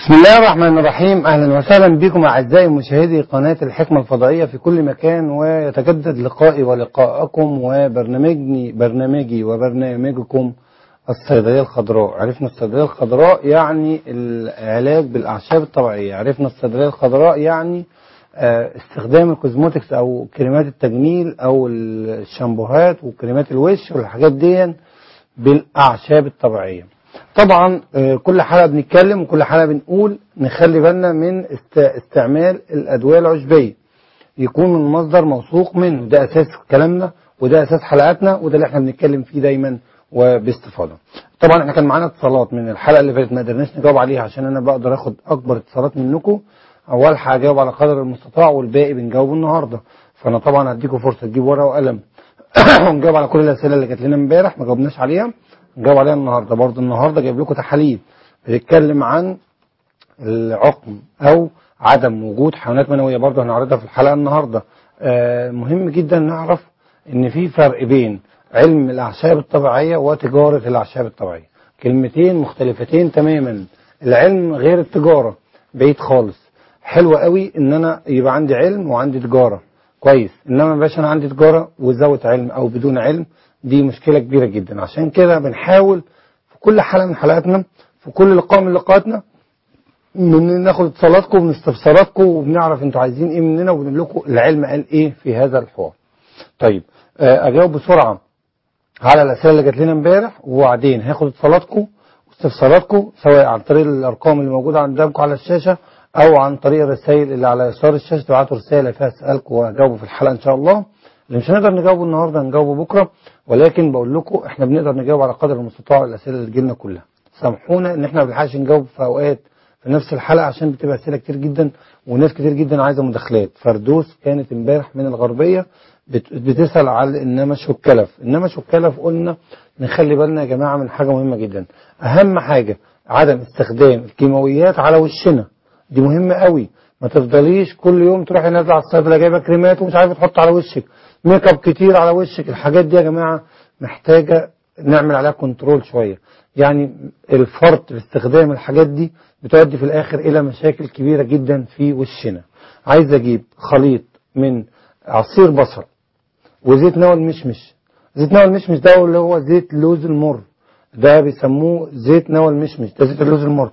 بسم الله الرحمن الرحيم اهلا وسهلا بكم اعزائي مشاهدي قناه الحكمه الفضائيه في كل مكان ويتجدد لقائي ولقاءكم وبرنامجني برنامجي وبرنامجكم الصيدليه الخضراء عرفنا الصيدليه الخضراء يعني العلاج بالاعشاب الطبيعيه عرفنا الصيدليه الخضراء يعني آه، استخدام الكوزموتكس او كريمات التجميل او الشامبوهات وكريمات الوش والحاجات دي بالاعشاب الطبيعيه طبعا آه، كل حلقه بنتكلم وكل حلقه بنقول نخلي بالنا من است- استعمال الادويه العشبيه يكون من مصدر موثوق منه ده اساس كلامنا وده اساس حلقاتنا وده اللي احنا بنتكلم فيه دايما وباستفاضه طبعا احنا كان معانا اتصالات من الحلقه اللي فاتت ما قدرناش نجاوب عليها عشان انا بقدر اخد اكبر اتصالات منكم اول حاجه اجاوب على قدر المستطاع والباقي بنجاوبه النهارده فانا طبعا هديكم فرصه تجيبوا ورقه وقلم ونجاوب على كل الاسئله اللي جات لنا امبارح ما جاوبناش عليها نجاوب عليها النهارده برضه النهارده جايب لكم تحاليل بتتكلم عن العقم او عدم وجود حيوانات منويه برضه هنعرضها في الحلقه النهارده آه مهم جدا نعرف ان في فرق بين علم الاعشاب الطبيعيه وتجاره الاعشاب الطبيعيه كلمتين مختلفتين تماما العلم غير التجاره بعيد خالص حلو قوي ان انا يبقى عندي علم وعندي تجاره كويس انما ما بقاش انا عندي تجاره وزود علم او بدون علم دي مشكله كبيره جدا عشان كده بنحاول في كل حلقه من حلقاتنا في كل لقاء من لقاءاتنا من ناخد اتصالاتكم ومن استفساراتكم وبنعرف انتوا عايزين ايه مننا وبنقول لكم العلم قال ايه في هذا الحوار. طيب آه، اجاوب بسرعه على الاسئله اللي جات لنا امبارح وبعدين هاخد اتصالاتكم واستفساراتكم سواء عن طريق الارقام اللي موجوده قدامكم على الشاشه او عن طريق الرسائل اللي على يسار الشاشه تبعتوا رساله فيها اسالكم وهجاوبه في الحلقه ان شاء الله. اللي مش هنقدر نجاوبه النهارده هنجاوبه بكره ولكن بقول لكم احنا بنقدر نجاوب على قدر المستطاع الاسئله اللي تجيلنا كلها. سامحونا ان احنا ما بنلحقش نجاوب في اوقات في نفس الحلقه عشان بتبقى اسئله كتير جدا وناس كتير جدا عايزه مداخلات فردوس كانت امبارح من الغربيه بت- بتسال على النمش والكلف النمش والكلف قلنا نخلي بالنا يا جماعه من حاجه مهمه جدا اهم حاجه عدم استخدام الكيماويات على وشنا دي مهمه قوي ما تفضليش كل يوم تروحي نازله على الصيدليه جايبه كريمات ومش عارفه تحط على وشك ميك اب كتير على وشك الحاجات دي يا جماعه محتاجه نعمل عليها كنترول شويه يعني الفرط في استخدام الحاجات دي بتؤدي في الاخر الى مشاكل كبيره جدا في وشنا عايز اجيب خليط من عصير بصل وزيت نوى المشمش زيت نوى المشمش ده اللي هو زيت لوز المر ده بيسموه زيت نوى المشمش ده زيت اللوز المر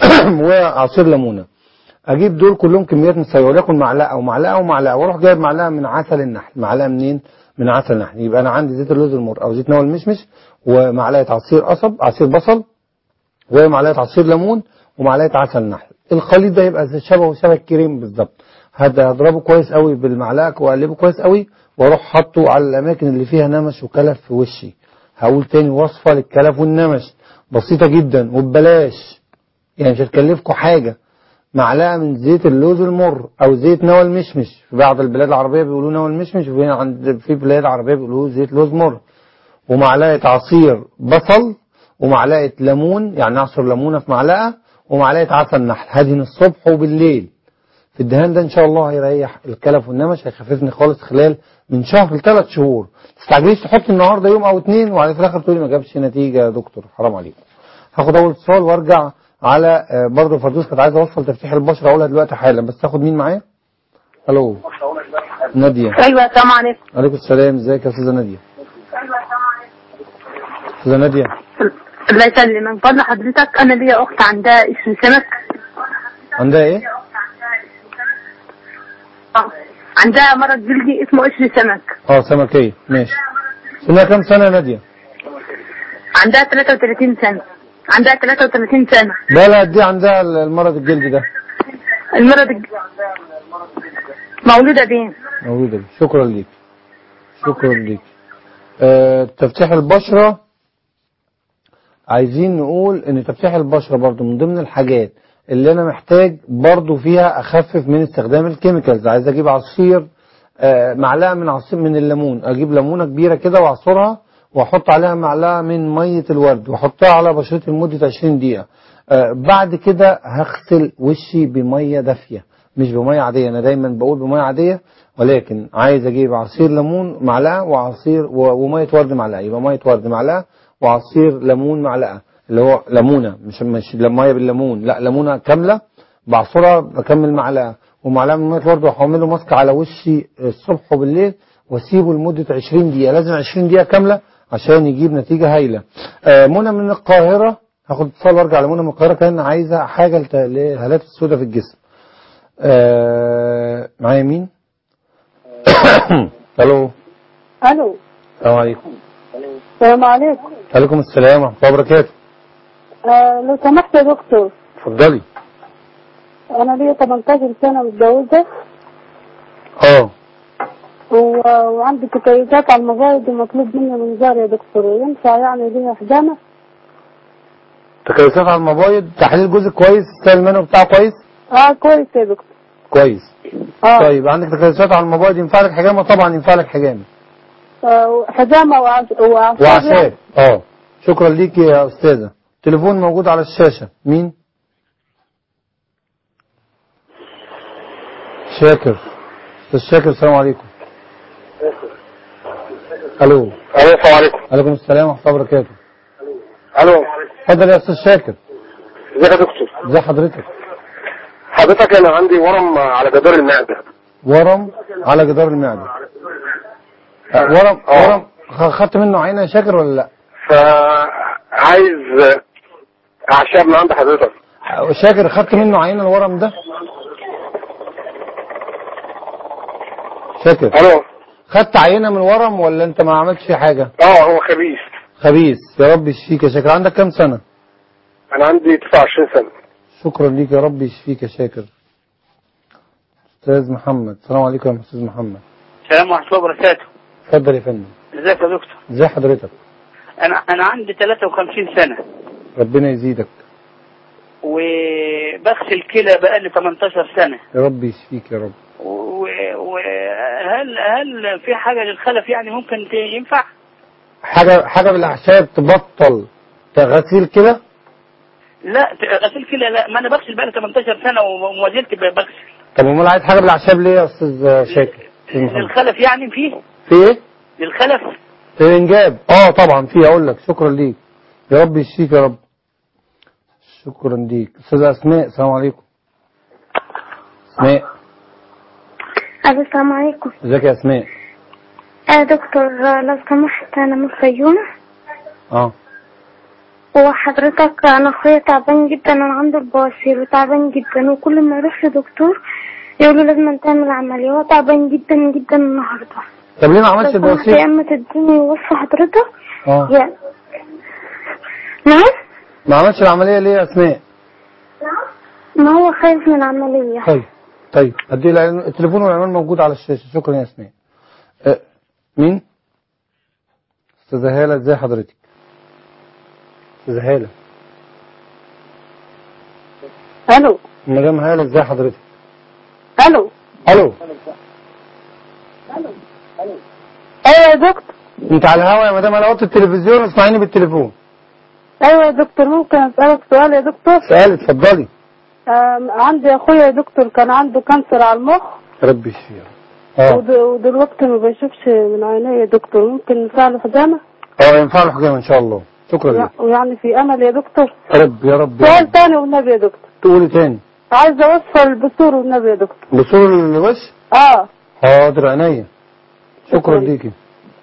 وعصير ليمونه اجيب دول كلهم كميات مساويه وليكن معلقه او معلقه ومعلقه واروح جايب معلقه من عسل النحل معلقه منين من عسل النحل يبقى انا عندي زيت اللوز المر او زيت نوى المشمش ومعلقه عصير قصب عصير بصل ومعلقه عصير ليمون ومعلقه عسل نحل الخليط ده يبقى زي شبهه شبه الكريم بالظبط هد- هضربه كويس قوي بالمعلقه واقلبه كويس قوي واروح حاطه على الاماكن اللي فيها نمش وكلف في وشي هقول تاني وصفه للكلف والنمش بسيطه جدا وببلاش يعني مش هتكلفكم حاجه معلقه من زيت اللوز المر او زيت نوى المشمش في بعض البلاد العربيه بيقولوا نوى المشمش وفي عند في بلاد عربيه بيقولوا زيت لوز مر ومعلقه عصير بصل ومعلقه ليمون يعني نعصر ليمونه في معلقه ومعلقه عسل نحل هدهن الصبح وبالليل في الدهان ده ان شاء الله هيريح الكلف والنمش هيخففني خالص خلال من شهر لثلاث شهور ما تستعجليش تحط النهارده يوم او اتنين وبعد في الاخر تقولي ما جابش نتيجه يا دكتور حرام عليكم هاخد اول اتصال وارجع على آه، برضه فردوس كانت عايزه اوصل تفتيح البشره اقولها دلوقتي حالا بس تاخد مين معايا؟ الو ناديه ايوه السلام عليكم عليكم السلام ازيك يا استاذه ناديه؟ استاذه ناديه الله يسلمك من فضل حضرتك انا ليا اخت عندها اسم سمك عندها ايه؟ آه. عندها مرض جلدي اسمه قشر سمك اه سمكيه ماشي سنها كام سنه يا ناديه؟ عندها 33 سنة عندها 33 سنة بقى لها قد ايه عندها المرض الجلدي ده؟ المرض الج... مولودة بيه موجودة دي. شكرا ليك شكرا ليك آه تفتيح البشرة عايزين نقول ان تفتيح البشرة برضو من ضمن الحاجات اللي انا محتاج برضو فيها اخفف من استخدام الكيميكالز عايز اجيب عصير آه معلقة من عصير من الليمون اجيب ليمونة كبيرة كده واعصرها واحط عليها معلقة من مية الورد واحطها على بشرتي لمدة 20 دقيقة آه بعد كده هغسل وشي بمية دافية مش بمية عادية أنا دايما بقول بمية عادية ولكن عايز أجيب عصير ليمون معلقة وعصير و- ومية ورد معلقة يبقى مية ورد معلقة وعصير ليمون معلقة اللي هو ليمونه مش مش ميه بالليمون لا ليمونه كامله بعصرها بكمل معلقه ومعلقه من الميه برضه هعمله ماسك على وشي الصبح وبالليل واسيبه لمده 20 دقيقه لازم 20 دقيقه كامله عشان يجيب نتيجه هايله آه منى من القاهره هاخد اتصال وارجع لمنى من القاهره كان عايزه حاجه لت- للهالات السوداء في الجسم آه معايا مين الو الو السلام عليكم السلام عليكم عليكم السلام ورحمه الله وبركاته آه لو سمحت يا دكتور اتفضلي انا ليا 18 سنه متجوزه اه و- وعندي تكيسات على الموبايل ومطلوب مني منظار يا دكتور ينفع يعني ليها حجامه تكيسات على الموبايل تحليل جزء كويس السائل المنوي بتاعه كويس اه كويس يا دكتور كويس اه طيب عندك تكيسات على الموبايل ينفع لك حجامه طبعا ينفع لك حجامه آه، حجامه وعش- واعصاب واعشاب اه شكرا ليك يا استاذه تليفون موجود على الشاشه مين شاكر استاذ شاكر السلام عليكم الو الو السلام عليكم عليكم السلام ورحمه الله وبركاته الو اتفضل يا استاذ شاكر ازيك يا دكتور ازي حضرتك حضرتك انا عندي ورم على جدار المعده ورم على جدار المعده آه، ورم آه. ورم خ- خدت منه عينه يا شاكر ولا لا فعايز اعشاب من عند حضرتك شاكر خدت منه عينه الورم ده شاكر الو خدت عينه من ورم ولا انت ما عملتش فيه حاجه اه هو خبيث خبيث يا رب يشفيك يا شاكر عندك كام سنه انا عندي 29 سنه شكرا ليك يا رب يشفيك يا شاكر استاذ محمد السلام عليكم يا استاذ محمد السلام ورحمة الله وبركاته اتفضل يا فندم ازيك يا دكتور ازي حضرتك انا انا عندي 53 سنة ربنا يزيدك وبغسل كلى بقالي 18 سنة يا رب يشفيك يا رب وهل هل في حاجة للخلف يعني ممكن ت- ينفع؟ حاجه حاجه بالاعشاب تبطل غسيل كده لا ت- غسيل كلى لا ما انا بغسل بقالي 18 سنة وما زلت ب- بغسل طب امال عايز حاجه بالاعشاب ليه يا استاذ شاكر أستاذ محمد؟ للخلف يعني فيه في ايه للخلف في الانجاب اه طبعا في اقول لك شكرا ليك يا رب يشفيك يا رب شكرا ليك استاذه اسماء السلام عليكم اسماء ألو السلام عليكم ازيك يا اسماء آه دكتور آه، لو سمحت أنا من الفيومة اه وحضرتك أنا أخويا تعبان جدا أنا عنده البواسير وتعبان جدا وكل ما يروح لدكتور يقولوا لازم تعمل عملية هو تعبان جدا جدا النهاردة طب ليه ما عملتش لو سمحت يا البواسير إما تديني وصفة حضرتك اه يا نعم ما عملتش العمليه ليه يا اسماء ما هو خايف من العملية طيب طيب ادي العنوان- التليفون والعنوان موجود على الشاشه شكرا يا اسماء أه مين استاذه هاله ازي حضرتك استاذه هاله الو مدام هاله ازي حضرتك الو الو ايوه يا دكتور انت على الهوا يا مدام انا قلت التلفزيون اسمعيني بالتليفون ايوه يا دكتور ممكن اسالك سؤال يا دكتور سؤال اتفضلي آم، عندي اخويا يا دكتور كان عنده كانسر على المخ ربي يشفيه اه ود- ودلوقتي ما بيشوفش من عينيه يا دكتور ممكن نفعله حجامه اه ينفع له حجامه ان شاء الله شكرا لك ويعني في امل يا دكتور يا رب يا رب يا سؤال رب. تاني والنبي يا دكتور تقولي تاني عايزه اوصل البثور والنبي يا دكتور بصور الوش اه حاضر عينيا شكرا ليكي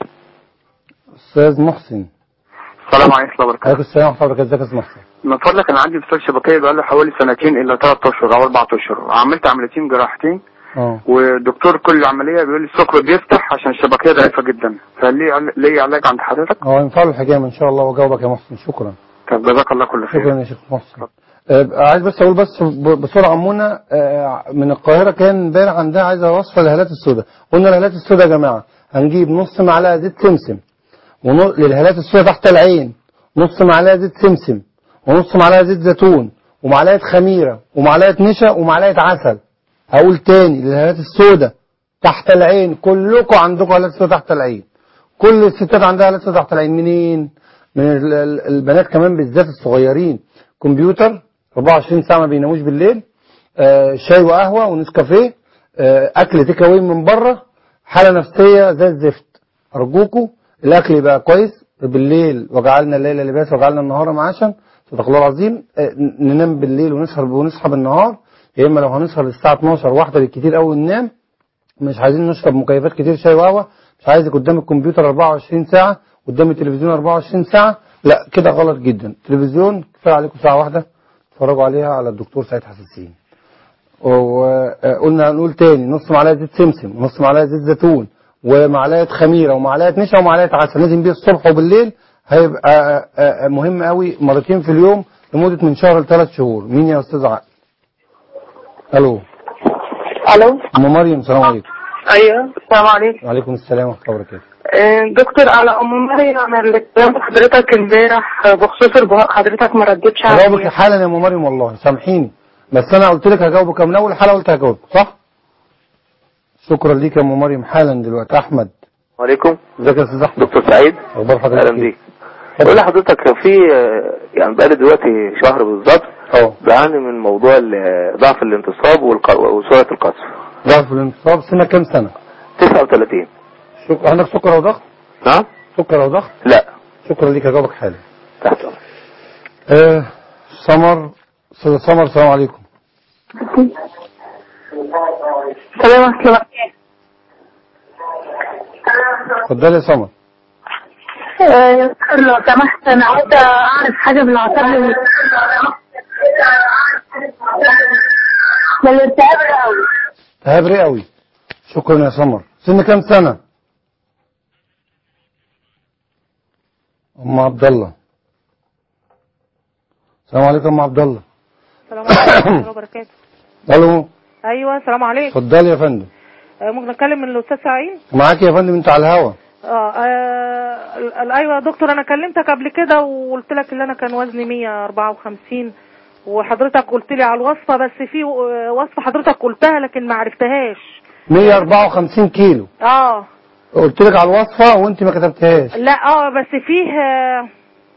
استاذ محسن السلام عليكم ورحمه الله وبركاته عليكم السلام ورحمه الله وبركاته ازيك يا استاذ محسن من فضلك انا عندي فصل شبكيه بقاله حوالي سنتين الا ثلاث اشهر او اربع اشهر عملت عمليتين جراحتين اه والدكتور كل عمليه بيقول لي الثقب بيفتح عشان الشبكيه ضعيفه جدا فليه عل- ليه علاج عند حضرتك؟ اه ينفع له الحجامه ان شاء الله واجاوبك يا محسن شكرا طب جزاك الله كل خير شكرا يا شيخ محسن آه، عايز بس اقول بس ب- بسرعه منى آه، من القاهره كان امبارح عندها عايزه وصفه للهالات السوداء قلنا الهالات السوداء يا جماعه هنجيب نص معلقه زيت سمسم ونو... للهالات السوداء تحت العين نص معلقه زيت سمسم ونص معلقه زيت زيتون ومعلقه خميره ومعلقه نشا ومعلقه عسل هقول تاني للهالات السوداء تحت العين كلكم عندكم هالات سوداء تحت العين كل الستات عندها هالات سوداء تحت العين منين من ال- ال- البنات كمان بالذات الصغيرين كمبيوتر 24 ساعه ما بيناموش بالليل آه، شاي وقهوه ونسكافيه آه، اكل تيك أواي من بره حاله نفسيه زي الزفت ارجوكوا الاكل يبقى كويس بالليل وجعلنا الليل لباس وجعلنا النهار معاشا صدق الله العظيم آه، ننام بالليل ونسهر ونصحى بالنهار يا اما لو هنسهر الساعه 12 واحده بالكتير قوي ننام مش عايزين نشرب مكيفات كتير شاي وقهوه مش عايزك قدام الكمبيوتر 24 ساعه قدام التلفزيون 24 ساعه لا كده غلط جدا التلفزيون كفايه عليكم ساعه واحده اتفرجوا عليها على الدكتور سعيد حساسين وقلنا هنقول تاني نص معلقه زيت سمسم ونص معلقه زيت زيتون ومعلقه خميره ومعلقه نشا ومعلقه عسل لازم بيه الصبح وبالليل هيبقى آه، آه، مهم قوي مرتين في اليوم لمده من شهر لثلاث شهور مين يا استاذ عقل الو الو ام مريم السلام عليكم ايوه السلام عليكم وعليكم السلام ورحمه الله وبركاته آه، دكتور انا ام مريم انا اللي كلمت حضرتك امبارح بخصوص البهاء حضرتك ما ردتش هجاوبك عليا حالا يا ام مريم والله سامحيني بس انا قلت لك هجاوبك من اول حلقه قلت هجاوبك صح شكرا ليك يا ام مريم حالا دلوقتي احمد عليكم ازيك يا استاذ احمد دكتور سعيد اخبار حضرتك اهلا إيه؟ بيك بقول لحضرتك كان في آه، يعني بقالي دلوقتي شهر بالظبط اه بعاني من موضوع ال- ضعف الانتصاب والق- وسرعه القذف ضعف الانتصاب سنه كام سنه 39 شك... عندك سكر او ضغط نعم سكر او ضغط لا شكرا ليك هجاوبك حالا تحت أمرك. آه سمر استاذ سمر السلام عليكم سلام عليكم اتفضلي يا سمر آه، يا دكتور لو سمحت انا عايزه اعرف حاجه من العصب من من الالتهاب الرئوي التهاب رئوي شكرا يا سمر سن كام سنه ام عبد الله السلام عليكم يا ام عبد الله السلام عليكم ورحمة الله وبركاته الو ايوه السلام عليكم اتفضلي يا فندم آه، ممكن اتكلم من الاستاذ سعيد معاك يا فندم انت على الهوا اه, آه ال- ال- ايوه يا دكتور انا كلمتك قبل كده وقلت لك ان انا كان وزني 154 وحضرتك قلت لي على الوصفه بس في آه، وصفه حضرتك قلتها لكن ما عرفتهاش 154 كيلو اه قلت لك على الوصفه وانت ما كتبتهاش لا اه بس فيه آه،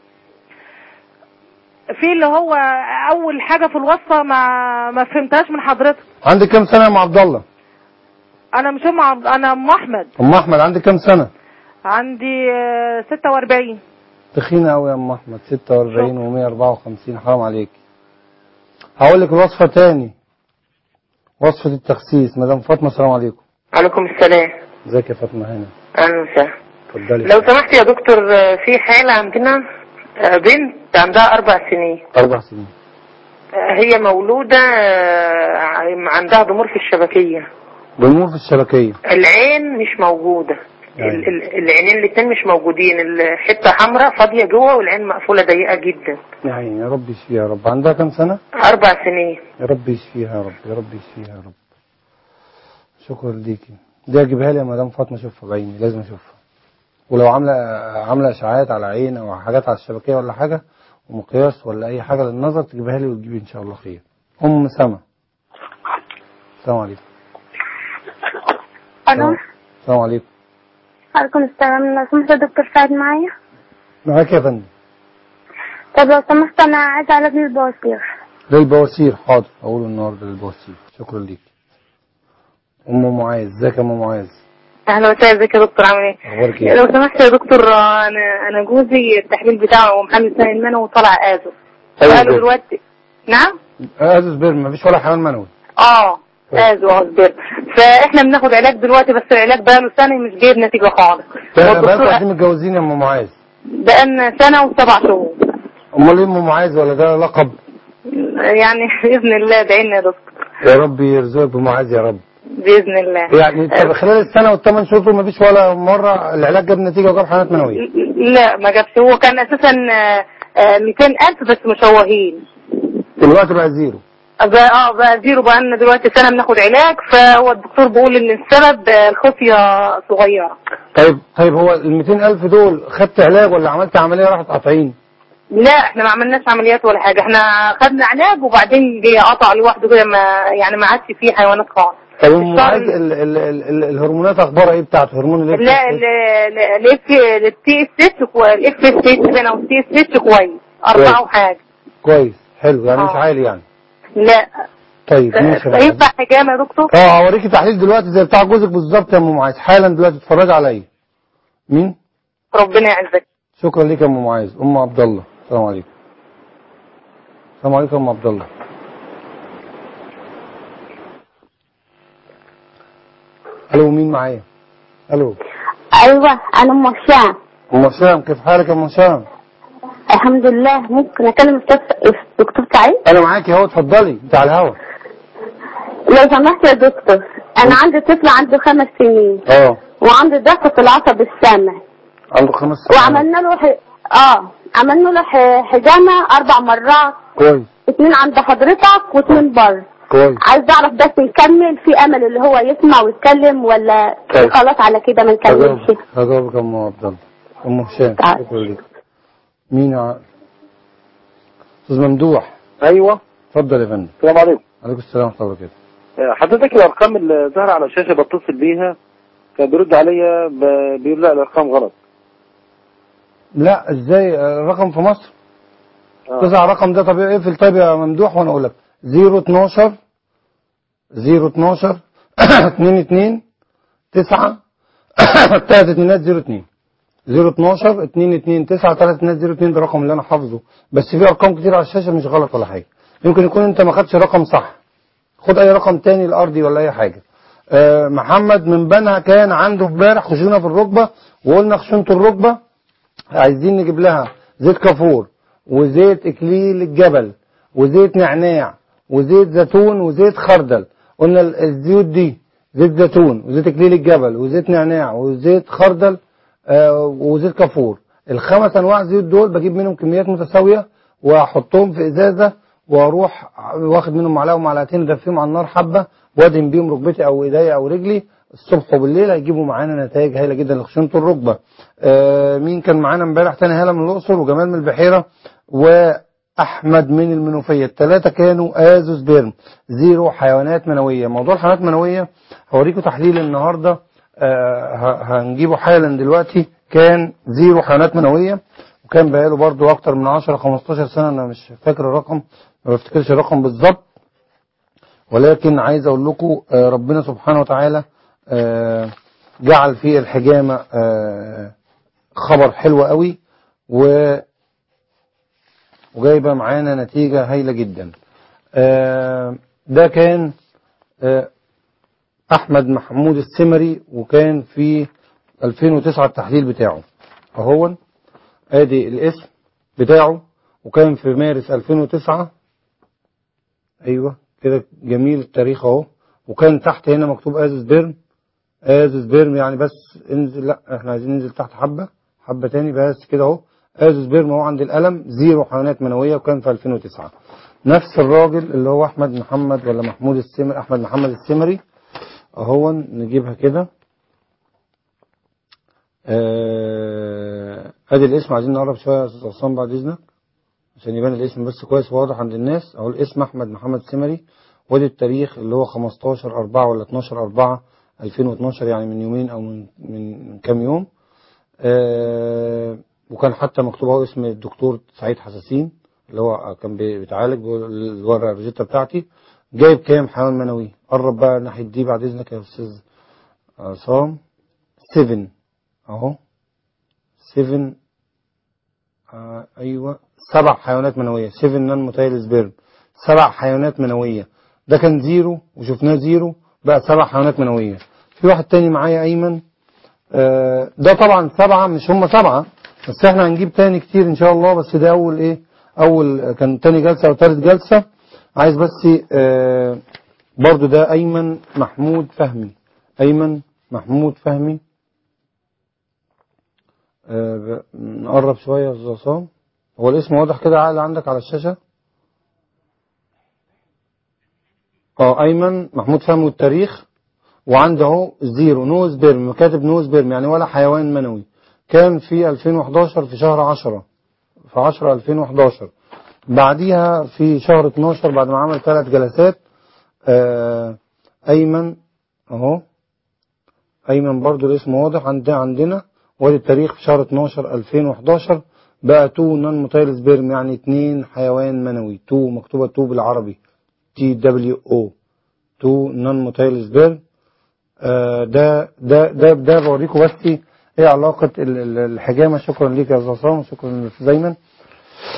في اللي هو اول حاجه في الوصفه ما ما فهمتهاش من حضرتك عندك كام سنه يا ام عبد الله انا مش ام عبد- انا ام احمد ام احمد عندك كام سنه عندي آه، 46 تخينه قوي يا ام احمد 46 و154 حرام عليك هقول لك الوصفه تاني وصفه التخسيس مدام فاطمه السلام عليكم عليكم السلام ازيك يا فاطمه هنا اهلا وسهلا اتفضلي لو سمحت يا دكتور آه، في حالة عندنا آه، بنت عندها أربع سنين اربع سنين آه، هي مولودة آه، عندها ضمور في الشبكية ضمور في الشبكيه العين مش موجودة أيوة. ال- ال- العينين الاتنين مش موجودين الحتة حمراء فاضية جوه والعين مقفولة ضيقة جدا يا عيني يا رب يشفيها يا رب عندها كام سنه أربع سنين يا رب يشفيها يا رب يا رب يشفيها يا رب شكرا ليكي دي اجيبها لي يا مدام فاطمه اشوفها بعيني لازم اشوفها ولو عامله عامله اشعاعات على عين او حاجات على الشبكيه ولا حاجه ومقياس ولا اي حاجه للنظر تجيبها لي وتجيبي ان شاء الله خير ام سما السلام عليكم الو السلام عليكم عليكم السلام لو سمحت يا دكتور سعد معايا معاك يا فندم طب لو سمحت انا عايزه علاج للبواسير للبواسير حاضر اقول النهارده للبواسير شكرا ليك ام معاذ ازيك يا ام معاذ أهلا وسهلا ازيك يا دكتور عامل ايه؟ اخبارك ايه لو سمحت يا دكتور آه، أنا أنا جوزي التحليل بتاعه محمد سنة المنوي وطلع آزو أيوة قالوا كده. دلوقتي نعم؟ ازوز بيرم مفيش ولا حيوان منوي اه آزو أصبر فاحنا بناخد علاج دلوقتي بس العلاج بقاله سنة مش جايب نتيجة خالص بقالكم والدكتور قد ايه متجوزين يا ام معاذ بقالنا سنة وسبع شهور امال ايه ام معاذ ولا ده لقب يعني بإذن الله ادعي لنا يا دكتور يا رب يرزقك بمعاذ يا رب بإذن الله يعني طب خلال السنه والثمان شهور ما فيش ولا مره العلاج جاب نتيجه وجاب حالات منويه لا ما جابش هو كان أساسا آه، آه، 200000 بس مشوهين دلوقتي بقى زيرو بقى اه بقى زيرو بقى لنا دلوقتي سنة بناخد علاج فهو الدكتور بيقول ان السبب آه، الخصية صغيرة طيب طيب هو ال 200000 دول خدت علاج ولا عملت عمليه راحت قاطعين لا احنا ما عملناش عمليات ولا حاجة احنا خدنا علاج وبعدين جه قطع لوحده كده ما يعني ما عادش فيه حيوانات خالص طب ام الشهر معاذ ال- ال- ال- ال- الهرمونات اخبارها ايه بتاعت هرمون الاف لا الاف التي اس اتش الاف اس اتش او التي اس اتش كويس اربعة وحاجة كويس حلو يعني مش آه. عالي يعني لا طيب ماشي يا ينفع حجامة يا دكتور؟ اه هوريكي تحليل دلوقتي زي بتاع جوزك بالظبط يا ام معاذ حالا دلوقتي اتفرج عليا مين ربنا يعزك شكرا ليك يا ام معاذ ام عبد الله السلام عليكم السلام عليكم يا ام عبد الله الو مين معايا الو ايوه انا ام هشام ام هشام كيف حالك يا ام هشام الحمد لله ممكن اكلم استاذ دكتور سعيد انا معاكي اهو اتفضلي انت على الهوا لو سمحت يا دكتور انا عندي طفل عنده خمس سنين اه وعنده ضعف في العصب السامع عنده خمس سنين وعملنا له ح... اه عملنا له ح... حجامه اربع مرات كويس اتنين عند حضرتك واتنين بره كويس عايز اعرف بس نكمل في امل اللي هو يسمع ويتكلم ولا طيب. خلاص على كده ما نكملش هجاوبك هجاوبك يا ام عبد الله ام هشام تعال. شكرا لك مين يا استاذ ممدوح ايوه اتفضل يا فندم السلام عليكم عليكم السلام ورحمه الله وبركاته آه، حضرتك الارقام اللي ظاهره على الشاشه بتصل بيها كان بيرد عليا ب- بيقول لا الارقام غلط لا ازاي آه، الرقم في مصر آه. تسع رقم ده طبيعي اقفل طيب يا ممدوح وانا اقول لك 012 012 22 9 3 اتنينات 02 012 22 9 3 اتنينات 02 ده الرقم اللي انا حافظه بس في ارقام كتير على الشاشه مش غلط ولا حاجه يمكن يكون انت ما خدتش رقم صح خد اي رقم تاني الارضي ولا اي حاجه آه محمد من بنها كان عنده امبارح خشونه في الركبه وقلنا خشونه الركبه عايزين نجيب لها زيت كافور وزيت اكليل الجبل وزيت نعناع وزيت زيتون وزيت خردل قلنا ال- الزيوت دي زيت زيتون وزيت اكليل الجبل وزيت نعناع وزيت خردل آه وزيت كافور الخمس انواع زيوت دول بجيب منهم كميات متساويه واحطهم في ازازه واروح واخد منهم معلقه ومعلقتين ادفيهم على النار حبه وادهن بيهم ركبتي او ايديا او رجلي الصبح وبالليل هيجيبوا معانا نتائج هايله جدا لخشونه الركبه آه مين كان معانا امبارح تاني هاله من الاقصر وجمال من البحيره واحمد من المنوفيه الثلاثه كانوا ازوس بيرم زيرو حيوانات منويه موضوع الحيوانات المنويه هوريكم تحليل النهارده آه ه- هنجيبه حالا دلوقتي كان زيرو حيوانات منويه وكان بقاله برضو اكتر من 10 15 سنه انا مش فاكر الرقم ما بفتكرش الرقم بالظبط ولكن عايز اقول لكم آه، ربنا سبحانه وتعالى آه، جعل في الحجامه آه، خبر حلو قوي و وجايبه معانا نتيجه هايله جدا آه، ده كان آه، احمد محمود السمري وكان في 2009 التحليل بتاعه اهو ادي الاسم بتاعه وكان في مارس 2009 ايوه كده جميل التاريخ اهو وكان تحت هنا مكتوب ازوس بيرم ازوس بيرم يعني بس انزل لا احنا عايزين ننزل تحت حبه حبه تاني بس كده اهو ازوس بيرم اهو عند القلم زيرو حيوانات منويه وكان في 2009 نفس الراجل اللي هو احمد محمد ولا محمود السمري احمد محمد السمري اهو نجيبها كده آه، ادي الاسم عايزين نقرب شويه يا استاذ عصام بعد اذنك عشان يبان الاسم بس كويس واضح عند الناس اهو الاسم احمد محمد سمري وادي التاريخ اللي هو 15 4 ولا 12 4 2012 يعني من يومين او من من كام يوم آه وكان حتى مكتوب اهو اسم الدكتور سعيد حساسين اللي هو كان بي- بيتعالج بيقول ورا الروجيتا بتاعتي جايب كام حيوان منوي قرب بقى ناحيه دي بعد اذنك يا استاذ عصام 7 اهو 7 آه ايوه سبع حيوانات منويه 7 نان موتايل سبيرم سبع حيوانات منويه ده كان زيرو وشفناه زيرو بقى سبع حيوانات منويه في واحد تاني معايا ايمن آه ده طبعا سبعه مش هم سبعه بس احنا هنجيب تاني كتير ان شاء الله بس ده اول ايه اول كان تاني جلسه او تالت جلسه عايز بس آه برضو ده ايمن محمود فهمي ايمن محمود فهمي آه ب- نقرب شويه يا استاذ عصام هو الاسم واضح كده عقل عندك على الشاشه اه ايمن محمود فهمي والتاريخ وعنده اهو زيرو نو سبيرم كاتب نو سبيرم يعني ولا حيوان منوي كان في 2011 في شهر 10 في 10 2011 بعديها في شهر 12 بعد ما عمل ثلاث جلسات آه ايمن اهو ايمن برضو الاسم واضح عند عندنا وادي التاريخ في شهر 12 2011 بقى تو نون موتايل سبيرم يعني اتنين حيوان منوي تو مكتوبه تو بالعربي تي دبليو او تو نون موتايل سبيرم آه، ده ده ده ده بوريكم بس ايه علاقه ال- ال- الحجامه شكرا ليك يا استاذ عصام وشكرا للاستاذ ايمن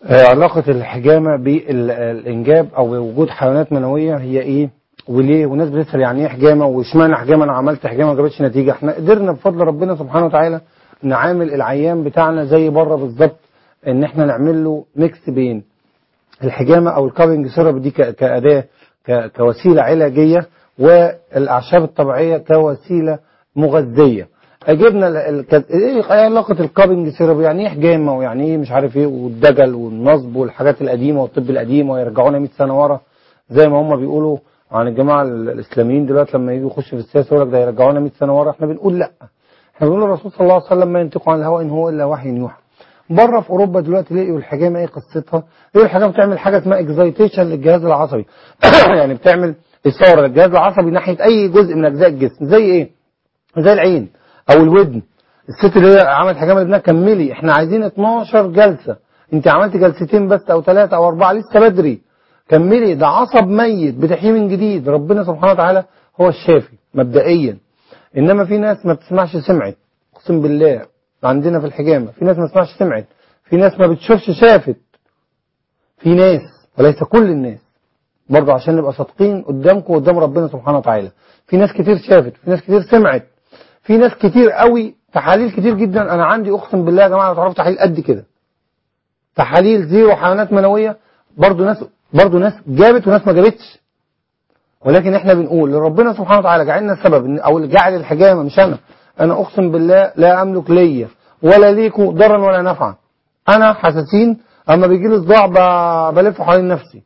آه، علاقة الحجامة بالإنجاب أو وجود حيوانات منوية هي إيه وليه وناس بتسأل يعني إيه حجامة وإشمعنى حجامة أنا عملت حجامة ما جابتش نتيجة إحنا قدرنا بفضل ربنا سبحانه وتعالى نعامل العيان بتاعنا زي بره بالظبط إن إحنا نعمل له ميكس بين الحجامة أو الكابنج سيرب دي ك- كأداة ك- كوسيلة علاجية والأعشاب الطبيعية كوسيلة مغذية جبنا ال- ال- كانت ايه علاقه الكابنج سيرب يعني ايه حجامه ويعني ايه مش عارف ايه والدجل والنصب والحاجات القديمه والطب القديم ويرجعونا 100 سنه ورا زي ما هم بيقولوا عن الجماعه ال- الاسلاميين دلوقتي لما يجوا يخشوا في السياسه يقول لك ده يرجعونا 100 سنه ورا احنا بنقول لا احنا بنقول الرسول صلى الله عليه وسلم ما ينطق عن الهوى ان هو الا وحي يوحى بره في اوروبا دلوقتي لقوا الحجامه ايه قصتها لقوا الحجامه بتعمل حاجه اسمها اكزايتيشن للجهاز العصبي يعني بتعمل اثاره للجهاز العصبي ناحيه اي جزء من اجزاء الجسم زي ايه زي العين او الودن الست اللي هي عملت حجامه لابنها كملي احنا عايزين 12 جلسه انت عملت جلستين بس او ثلاثه او اربعه لسه بدري كملي ده عصب ميت بتحييه من جديد ربنا سبحانه وتعالى هو الشافي مبدئيا انما في ناس ما بتسمعش سمعت اقسم بالله عندنا في الحجامه في ناس ما بتسمعش سمعت في ناس ما بتشوفش شافت في ناس وليس كل الناس برضه عشان نبقى صادقين قدامكم وقدام ربنا سبحانه وتعالى في ناس كتير شافت في ناس كتير سمعت في ناس كتير قوي تحاليل كتير جدا انا عندي اقسم بالله يا جماعه لو تعرفوا تحاليل قد كده تحاليل زيرو حيوانات منويه برضه ناس برضه ناس جابت وناس ما جابتش ولكن احنا بنقول لربنا سبحانه وتعالى جعلنا سبب إن- او جعل الحجامه مش انا انا اقسم بالله لا املك ليا ولا ليكوا ضرا ولا نفعا انا حساسين اما بيجي لي صداع ب- بلف حوالين نفسي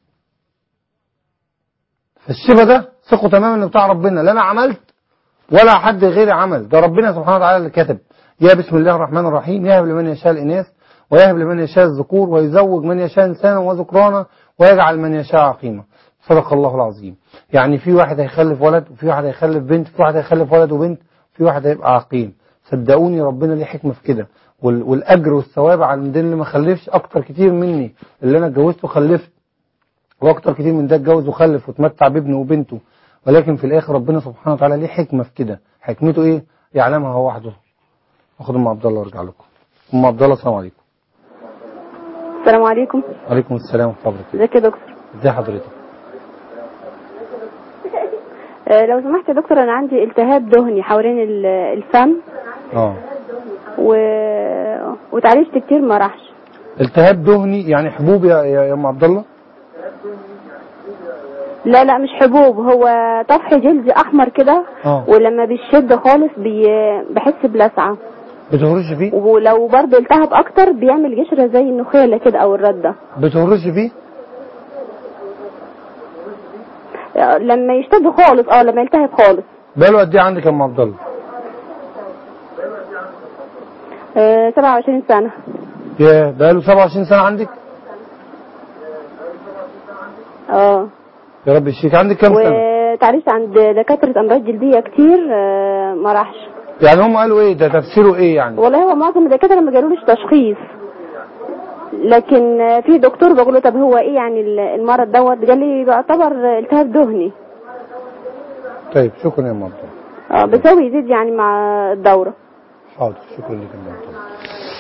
فالشفا ده ثقوا تماما ان بتاع ربنا لا انا عملت ولا حد غيري عمل ده ربنا سبحانه وتعالى اللي كتب يا بسم الله الرحمن الرحيم يهب لمن يشاء الاناث ويهب لمن يشاء الذكور ويزوج من يشاء انسانا وذكرانا ويجعل من يشاء عقيما صدق الله العظيم يعني في واحد هيخلف ولد وفي واحد هيخلف بنت في واحد هيخلف ولد وبنت في واحد هيبقى عقيم صدقوني ربنا ليه حكمه في كده وال- والاجر والثواب عند اللي ما خلفش اكتر كتير مني اللي انا اتجوزت وخلفت واكتر كتير من ده اتجوز وخلف واتمتع بابنه وبنته ولكن في الاخر ربنا سبحانه وتعالى ليه حكمه في كده حكمته ايه يعلمها هو وحده اخد ام عبد الله وارجع لكم ام عبد الله السلام عليكم السلام عليكم وعليكم السلام ورحمه الله وبركاته ازيك يا دكتور ازي حضرتك آه، لو سمحت يا دكتور انا عندي التهاب دهني حوالين ال- الفم اه و... وتعالجت كتير ما راحش التهاب دهني يعني حبوب يا يا يا ام عبد الله لا لا مش حبوب هو طفح جلدي احمر كده اه ولما بيشد خالص بي... بحس بلسعه بتهرش فيه ولو برضه التهب اكتر بيعمل قشره زي النخاله كده او الرده بتهرش فيه آه، لما يشتد خالص اه لما يلتهب خالص بقاله قد ايه عندك يا ام عبد الله آه 27 سنه يا بقاله 27 سنه عندك اه يا رب يشفيك عندك كام سنه وتعالجت عند دكاتره امراض جلديه كتير آه ما راحش يعني هم قالوا ايه ده تفسيره ايه يعني والله هو معظم الدكاتره ما جالوليش تشخيص لكن آه، في دكتور بقول له طب هو ايه يعني ال- المرض دوت قال لي بيعتبر التهاب دهني طيب شكرا يا ام عبد الله اه بس هو يزيد يعني مع الدوره حاضر شكرا لك يا ام عبد الله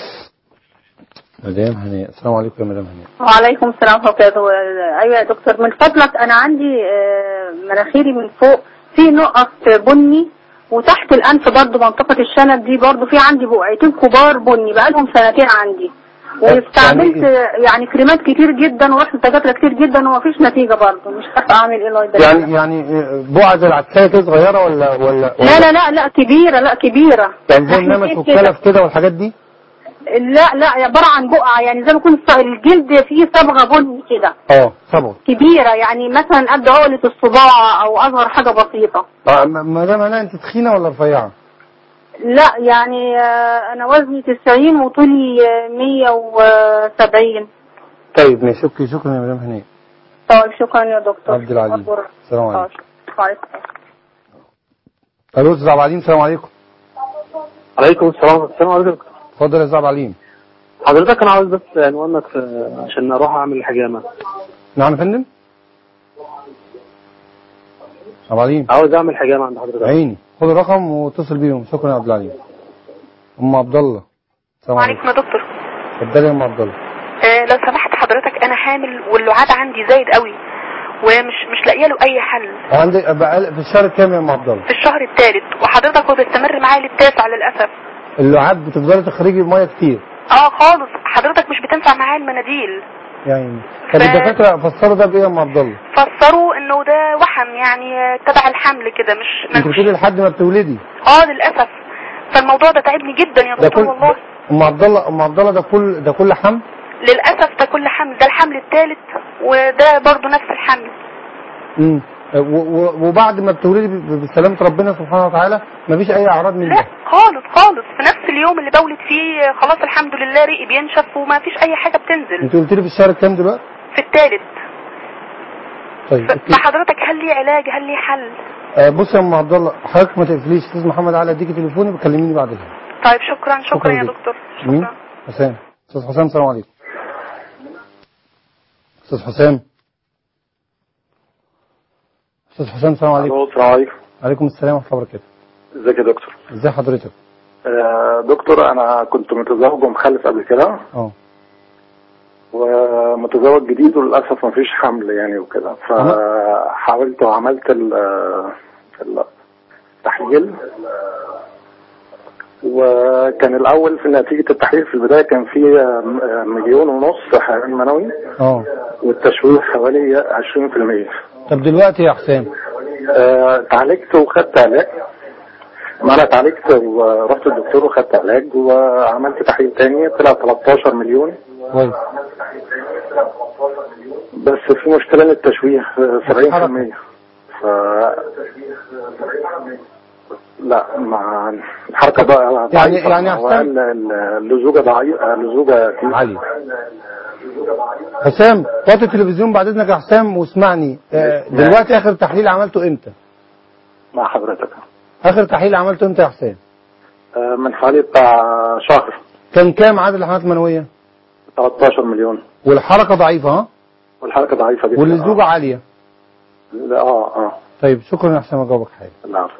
مدام هناء السلام عليكم يا مدام هناء وعليكم السلام ورحمة الله وبركاته أيوة يا دكتور من فضلك أنا عندي آه، مناخيري من فوق في نقط بني وتحت الأنف برضو منطقة الشنب دي برضو في عندي بقعتين كبار بني بقالهم سنتين عندي واستعملت يعني آه، يعني كريمات كتير جدا ورحت لدكاترة كتير جدا ومفيش نتيجة برضو مش عارفة أعمل إيه الله يبارك يعني يعني بقعة زي العدسية كده صغيرة ولا ولا لا لا لا لا كبيرة لا كبيرة يعني زي ناحية النمس إيه والكلف كده والحاجات دي لا لا عبارة عن بقعة يعني زي ما يكون الص- الجلد فيه صبغة بني كده اه صبغ كبيرة يعني مثلا قد عقلة الصباع أو أصغر حاجة بسيطة اه م- مدام هناء انت تخينة ولا رفيعة؟ لا يعني آه، أنا وزني 90 وطولي آه، 170 طيب ماشي اوكي شكرا يا مدام هناء طيب شكرا يا دكتور عبد العليم السلام عليكم عليكم الو استاذ عبد العليم السلام عليكم عليكم السلام السلام عليكم اتفضل يا استاذ عبد العليم حضرتك انا عاوز بس عنوانك في- عشان اروح اعمل الحجامه نعم يا فندم عبد العليم عاوز اعمل حجامه عند حضرتك عيني خد الرقم واتصل بيهم شكرا يا عبد العليم ام عبد الله السلام عليكم وعليكم يا دكتور اتفضلي يا ام عبد الله آه، لو سمحت حضرتك حضرتك انا حامل واللعاب عندي زايد قوي ومش مش لاقيه له اي حل عندك بقى في الشهر الكام يا ام عبد الله في الشهر الثالث وحضرتك هو بيستمر معايا للتاسع للاسف اللعاب بتفضلي تخرجي ميه كتير اه خالص حضرتك مش بتنفع معايا المناديل يعني طب الدكاتره فسروا ده بايه يا ام عبد الله فسروا انه ده وحم يعني تبع الحمل كده مش انت بتقولي لحد ما بتولدي اه للاسف فالموضوع ده تعبني جدا يا ده دكتور كل والله ام عبد الله ام عبد الله ده كل ده كل حمل للاسف ده كل حمل ده الحمل الثالث وده برضو نفس الحمل امم و- و- وبعد ما بتولدي ب- بسلامه ربنا سبحانه وتعالى مفيش اي اعراض من لا ده خالص خالص في نفس اليوم اللي بولد فيه خلاص الحمد لله ريقي بينشف وما فيش اي حاجه بتنزل انت قلت لي في الشهر الكام دلوقتي في الثالث طيب أوكي. فحضرتك هل لي علاج هل لي حل آه، بص يا ام عبد الله حضرتك ما تقفليش استاذ محمد علي اديكي تليفوني بكلميني بعد كده طيب شكرا شكرا, شكرا يا ليك. دكتور مين حسام استاذ حسام السلام عليكم استاذ حسام استاذ حسام السلام عليكم الو السلام عليكم عليكم السلام ورحمه الله وبركاته ازيك يا دكتور ازي حضرتك آه دكتور انا كنت متزوج ومخلف قبل كده اه ومتزوج جديد وللاسف ما فيش حمل يعني وكده فحاولت وعملت ال- التحليل وكان الاول في نتيجه التحليل في البدايه كان في آه، مليون ونص حيوان منوي اه والتشويه حوالي 20% طب دلوقتي يا حسام آه، اتعالجت وخدت علاج ما انا اتعالجت ورحت الدكتور وخدت علاج وعملت تحليل تاني طلع 13 مليون كويس بس في مشكلة ان التشويه آه، 70% ف لا مع الحركة بقى يعني- ضعيفة. يعني هو أحسن؟ ال- ال- اللزوجة ضعيفة اللزوجة عالية حسام وطي التلفزيون بعد اذنك يا حسام واسمعني آه، دلوقتي اخر تحليل عملته امتى مع حضرتك اخر تحليل عملته امتى يا حسام آه، من حوالي بتاع شهر كان كام عدد الحملات المنويه 13 مليون والحركه ضعيفه ها والحركة ضعيفة جدا والزوجه عاليه اه اه اه طيب شكرا يا حسام اجاوبك حاجه الله يعافيك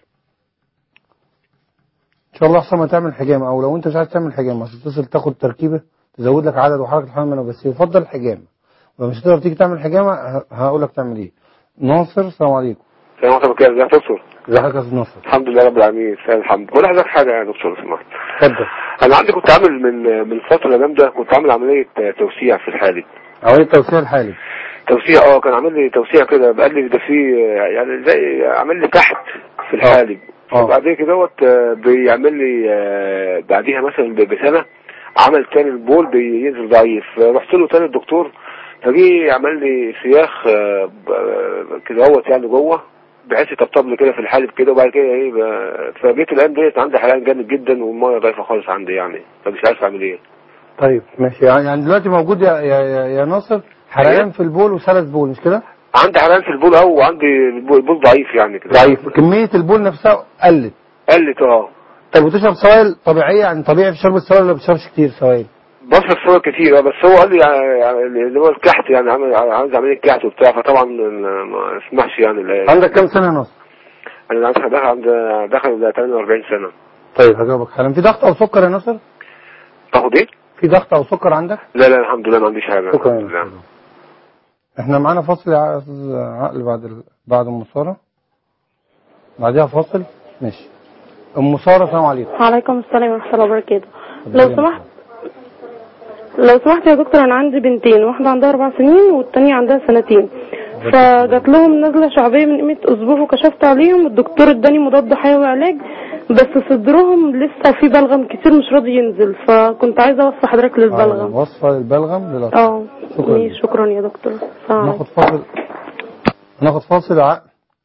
ان شاء الله حسام هتعمل حجامه او لو انت مش عايز تعمل حجامه هتتصل تاخد تركيبه تزود لك عدد وحركه الحمل المنوي بس يفضل الحجامه ولو مش هتقدر تيجي تعمل حجامه ه- هقول لك تعمل ايه ناصر السلام عليكم السلام عليكم كده ازيك يا دكتور ازي حضرتك يا استاذ ناصر الحمد لله رب العالمين سهل الحمد بقول لحضرتك حاجه يا دكتور لو سمحت اتفضل انا عندي كنت عامل من من فتره جامده كنت عامل عمليه توسيع في الحالب عمليه توسيع الحالب توسيع اه كان عامل لي توسيع كده بقال لي ده في يعني زي عامل لي تحت في الحالب اه. وبعدين كده دوت آه، بيعمل لي آه، بعديها مثلا ب- بسنه عمل تاني البول بينزل ضعيف رحت له تاني الدكتور فجي يعمل لي سياخ آه، ب- كده هوت يعني جوه بحيث يطبطب لي كده في الحالب كده وبعد كده ايه ب- فجيت الايام ديت عندي حرقان جامد جدا والميه ضعيفه خالص عندي يعني فمش عارف اعمل ايه طيب ماشي يعني يعني دلوقتي موجود يا يا, يا, يا ناصر حرقان في البول وسلس بول مش كده؟ عندي حرقان في البول اهو وعندي البول البول ضعيف يعني كده ضعيف كميه البول نفسها قلت قلت اه طب وتشرب سوائل طبيعيه يعني طبيعي في شرب السوائل ولا بتشربش كتير سوائل؟ بشرب سوائل كتير آه، بس هو قال لي يعني- يعني اللي هو الكحت يعني عامل عايز عمليه كحت وبتاع فطبعا ما اسمحش يعني ال- عندك كام سنه يا ناصر؟ انا عندي دخل عند دخل 48 سنه طيب هجاوبك حالا في ضغط او سكر يا ناصر؟ تاخد ايه؟ في ضغط او سكر عندك؟ لا لا الحمد لله ما عنديش حاجه شكرا الحمد لله. احنا معانا فاصل يا استاذ عقل بعد ال... بعد ام ساره بعدها فاصل ماشي ام ساره السلام عليكم وعليكم السلام ورحمة الله وبركاته لو سمحت لو سمحت يا دكتور انا عندي بنتين واحدة عندها اربع سنين والتانية عندها سنتين فجات لهم نزلة شعبية من قيمة اسبوع وكشفت عليهم الدكتور اداني مضاد حيوي علاج بس صدرهم لسه في بلغم كتير مش راضي ينزل فكنت عايزة اوصي حضرتك للبلغم وصفه للبلغم للأطفال اه شكرا ماشي، شكرا يا دكتور السلام عليكم. ناخد فاصل ناخد فاصل يا عقل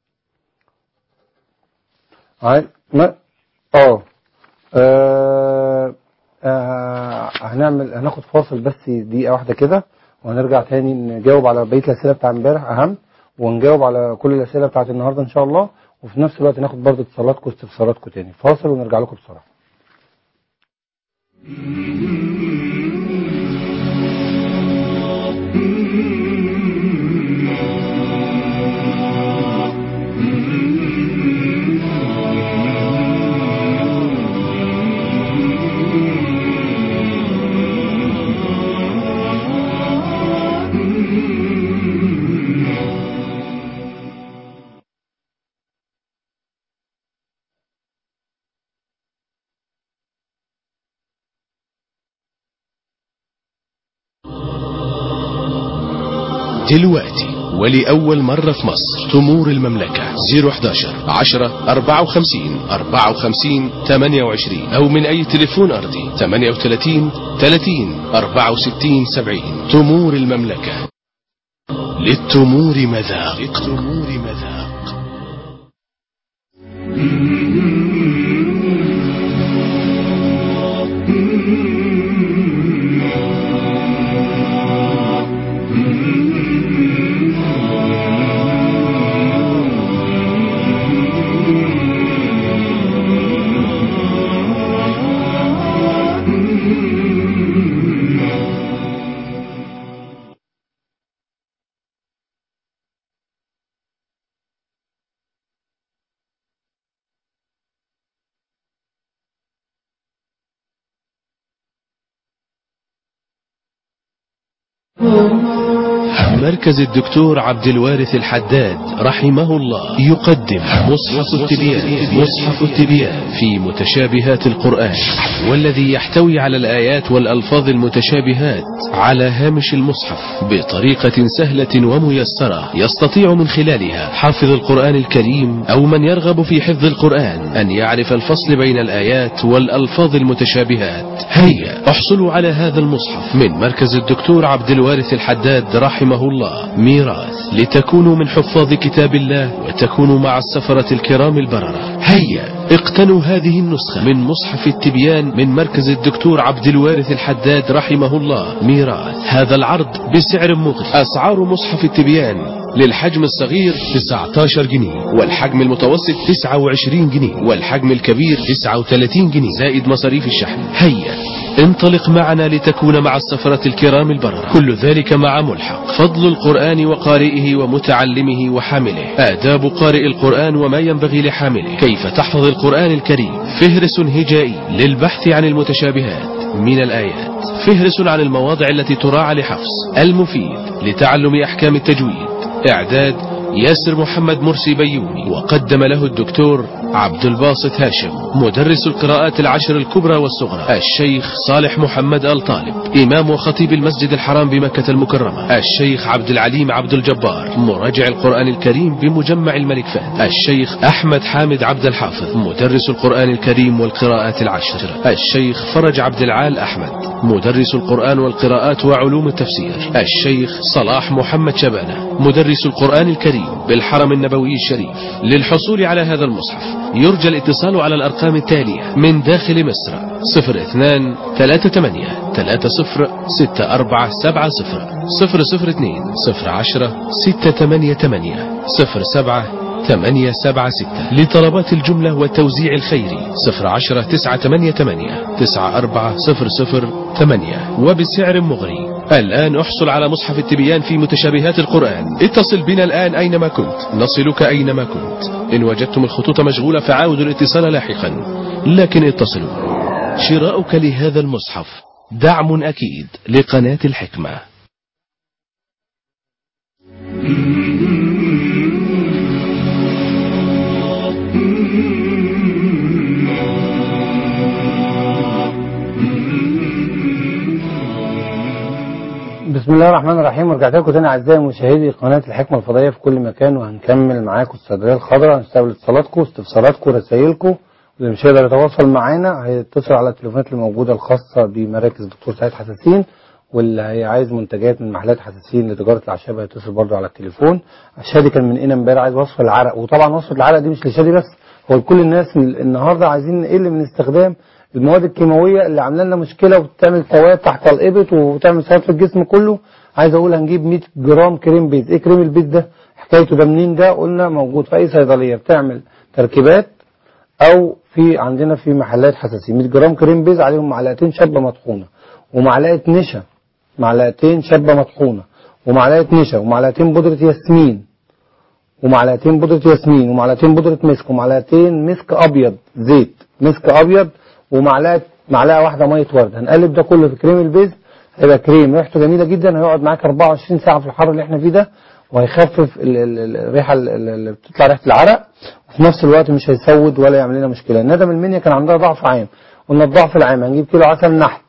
عقل ما اه آه، آه، هنعمل هناخد فاصل بس دقيقة واحدة كده وهنرجع تاني نجاوب على بقية الأسئلة بتاع امبارح أهم ونجاوب على كل الأسئلة بتاعت النهاردة إن شاء الله وفي نفس الوقت ناخد برضه اتصالاتكم واستفساراتكم تاني فاصل ونرجع لكم بسرعة دلوقتي ولأول مرة في مصر تمور المملكة 011 10 54 54 28 أو من أي تليفون أرضي 38 30 64 70 تمور المملكة للتمور مذاق للتمور مذاق مركز الدكتور عبد الوارث الحداد رحمه الله يقدم مصحف التبيان مصحف التبيان في متشابهات القرآن والذي يحتوي على الآيات والألفاظ المتشابهات على هامش المصحف بطريقة سهلة وميسرة يستطيع من خلالها حافظ القرآن الكريم أو من يرغب في حفظ القرآن أن يعرف الفصل بين الآيات والألفاظ المتشابهات هيا احصلوا على هذا المصحف من مركز الدكتور عبد الوارث الحداد رحمه الله ميراث لتكونوا من حفاظ كتاب الله وتكونوا مع السفرة الكرام البررة هيا اقتنوا هذه النسخة من مصحف التبيان من مركز الدكتور عبد الوارث الحداد رحمه الله ميراث هذا العرض بسعر مغري أسعار مصحف التبيان للحجم الصغير 19 جنيه والحجم المتوسط 29 جنيه والحجم الكبير 39 جنيه زائد مصاريف الشحن هيا انطلق معنا لتكون مع السفرة الكرام البررة كل ذلك مع ملحق فضل القرآن وقارئه ومتعلمه وحامله آداب قارئ القرآن وما ينبغي لحامله كيف تحفظ القرآن الكريم فهرس هجائي للبحث عن المتشابهات من الآيات فهرس عن المواضع التي تراعى لحفظ المفيد لتعلم أحكام التجويد إعداد ياسر محمد مرسي بيومي وقدم له الدكتور عبد الباسط هاشم مدرس القراءات العشر الكبرى والصغرى الشيخ صالح محمد آل طالب إمام وخطيب المسجد الحرام بمكة المكرمة الشيخ عبد العليم عبد الجبار مراجع القرآن الكريم بمجمع الملك فهد الشيخ أحمد حامد عبد الحافظ مدرس القرآن الكريم والقراءات العشر الشيخ فرج عبد العال أحمد مدرس القرآن والقراءات وعلوم التفسير الشيخ صلاح محمد شبانة مدرس القرآن الكريم بالحرم النبوي الشريف للحصول على هذا المصحف يرجى الاتصال على الأرقام التالية من داخل مصر 02 38 30 6470 002 010 688 07 876 لطلبات الجملة والتوزيع الخيري 010 988 94008 وبسعر مغري الآن احصل على مصحف التبيان في متشابهات القرآن اتصل بنا الآن أينما كنت نصلك أينما كنت إن وجدتم الخطوط مشغولة فعاودوا الاتصال لاحقا لكن اتصلوا شراؤك لهذا المصحف دعم أكيد لقناة الحكمة بسم الله الرحمن الرحيم ورجعت لكم تاني اعزائي مشاهدي قناه الحكمه الفضائيه في كل مكان وهنكمل معاكم الصيدليه الخضراء هنستقبل اتصالاتكم استفساراتكم رسائلكم واللي مش هيقدر يتواصل معانا هيتصل على التليفونات اللي موجوده الخاصه بمراكز دكتور سعيد حساسين واللي هي عايز منتجات من محلات حساسين لتجاره الاعشاب هيتصل برضه على التليفون شادي كان من هنا امبارح عايز وصفه العرق وطبعا وصفه العرق دي مش لشادي بس هو لكل الناس النهارده عايزين نقل من استخدام المواد الكيماويه اللي عامله لنا مشكله وبتعمل سواد تحت الابط وبتعمل سواد في الجسم كله عايز اقول هنجيب 100 جرام كريم بيت ايه كريم البيت ده حكايته ده منين ده قلنا موجود في اي صيدليه بتعمل تركيبات او في عندنا في محلات حساسين 100 جرام كريم بيز عليهم معلقتين شابه مطحونه ومعلقه نشا معلقتين شابه مطحونه ومعلقه نشا ومعلقتين بودره ياسمين ومعلقتين بودره ياسمين ومعلقتين بودره مسك ومعلقتين مسك ابيض زيت مسك ابيض ومعلقه معلقه واحده ميه ورد هنقلب ده كله في كريم البيز هيبقى كريم ريحته جميله جدا هيقعد معاك 24 ساعه في الحر اللي احنا فيه ده وهيخفف ال- ال- الريحه ال- ال- اللي بتطلع ريحه العرق وفي نفس الوقت مش هيسود ولا يعمل لنا مشكله ندم المنيا كان عندها ضعف عام قلنا الضعف العام هنجيب كيلو عسل نحل